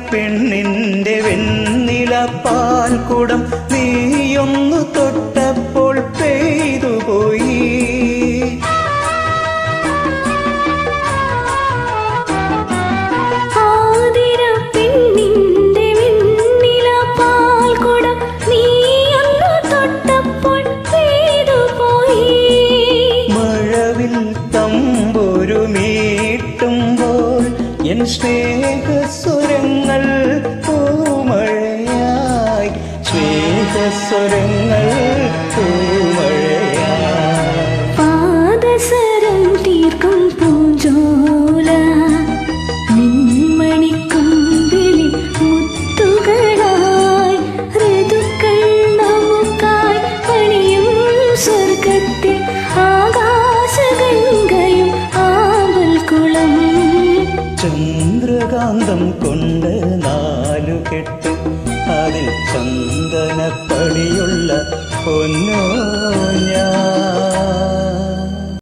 പെണ്ണിന്റെ വെണ്ണില പാൽക്കുടം നീയൊന്നു തൊട്ടപ്പോൾ പെയ്തുപോയി ആതിര പെണ്ണിന്റെ വെണ്ണില പാൽക്കുടം നീയൊന്നു തൊട്ടപ്പോൾ പെയ്തുപോയി മഴവിൽ തമ്പൊരു മീട്ടുമ്പോൾ എൻ സ്നേഹസ്വരങ്ങൾ പൂമഴയായി സ്നേഹസ്വരങ്ങൾ പൂമഴയായി പാദസരം തീർക്കും പൂഞ്ചോല നിൻമണിക്കൊമ്പിളി മുത്തുകളായി ഋതുക്കൾ നമുക്കായി പണിയും സ്വർഗത്തിൽ ആകാശഗംഗയും ആവൽക്കുളം ചന്ദ്രകാന്തം കൊണ്ട് നാലു കെട്ട് അതിൽ ചന്ദനപ്പടിയുള്ള പൊന്നോ ഞാൻ